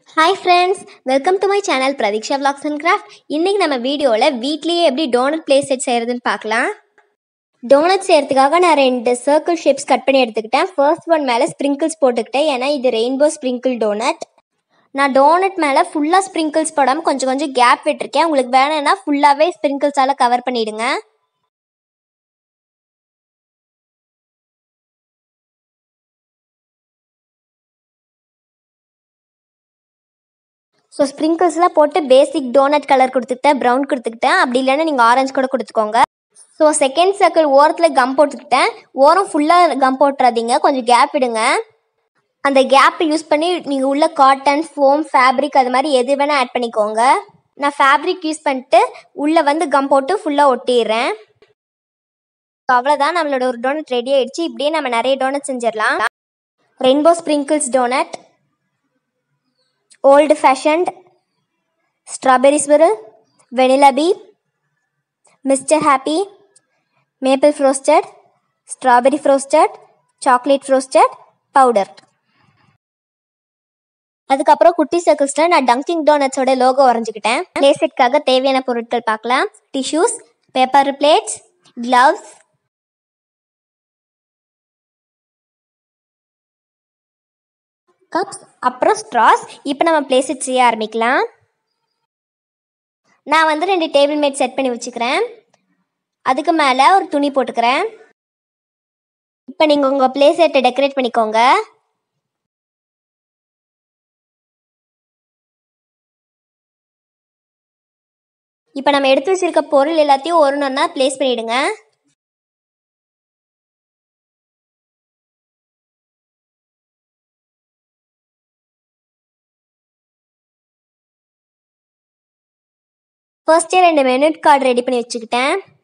hi friends welcome to my channel Prateeksha vlogs and craft இன்றைக்கி நம்ம வீடியோவில் வீட்லேயே எப்படி டோனட் பிளே செட் செய்கிறதுன்னு பார்க்கலாம் டோனட் செய்கிறதுக்காக நான் ரெண்டு சர்க்கிள் ஷேப்ஸ் கட் பண்ணி எடுத்துக்கிட்டேன் ஃபர்ஸ்ட் ஒன் மேலே ஸ்ப்ரிங்கிள்ஸ் போட்டுக்கிட்டேன் ஏன்னா இது ரெயின்போ ஸ்ப்ரிங்கிள் டோனட் நான் டோனட் மேலே ஃபுல்லாக ஸ்ப்ரிங்கிள்ஸ் போடாமல் கொஞ்சம் கொஞ்சம் கேப் விட்டுருக்கேன் உங்களுக்கு வேணும்னா ஃபுல்லாகவே ஸ்ப்ரிங்கிள்ஸால் கவர் பண்ணிவிடுங்க ஸோ ஸ்ப்ரிங்கிள்ஸ்லாம் போட்டு பேசிக் டோனட் கலர் கொடுத்துக்கிட்டேன் ப்ரௌன் கொடுத்துக்கிட்டேன் அப்படி இல்லைன்னா நீங்கள் ஆரஞ்சு கூட கொடுத்துக்கோங்க ஸோ செகண்ட் சர்க்கிள் ஓரத்தில் கம் போட்டுக்கிட்டேன் ஓரம் ஃபுல்லாக கம் போட்டுறாதீங்க கொஞ்சம் கேப் விடுங்க அந்த கேப்பை யூஸ் பண்ணி நீங்கள் உள்ள காட்டன் ஃபோம் ஃபேப்ரிக் அது மாதிரி எது வேணால் ஆட் பண்ணிக்கோங்க நான் ஃபேப்ரிக் யூஸ் பண்ணிட்டு உள்ளே வந்து கம் போட்டு ஃபுல்லாக ஒட்டிடுறேன் அவ்வளோதான் நம்மளோட ஒரு டோனட் ரெடி ஆயிடுச்சு இப்படியே நம்ம நிறைய டோனட் செஞ்சிடலாம் rainbow sprinkles donut old fashioned strawberry swirl vanilla bee mister happy maple frosted strawberry frosted chocolate frosted powder அதுக்கப்புறம் குட்டி சர்க்கிள்ஸில் நான் டங்கிங் டோனட்ஸோட லோகோ வரைஞ்சிக்கிட்டேன் லேசெட்காக தேவையான பொருட்கள் பார்க்கலாம் tissues paper plates gloves cups அப்புறம் ஸ்ட்ராஸ் இப்போ நம்ம பிளேஸ் இட் செய்ய ஆரம்பிக்கலாம் நான் வந்து ரெண்டு டேபிள் மேட் செட் பண்ணி வச்சுக்கிறேன் அதுக்கு மேலே ஒரு துணி போட்டுக்கிறேன் இப்போ நீங்கள் உங்கள் பிளே செட்டை டெக்கரேட் பண்ணிக்கோங்க இப்போ நம்ம எடுத்து வச்சிருக்க பொருள் எல்லாத்தையும் ஒரு ஒன்றா ப்ளேஸ் பண்ணிவிடுங்க ஃபர்ஸ்டே ரெண்டு மெனு கார்டு ரெடி பண்ணி வச்சுக்கிட்டேன்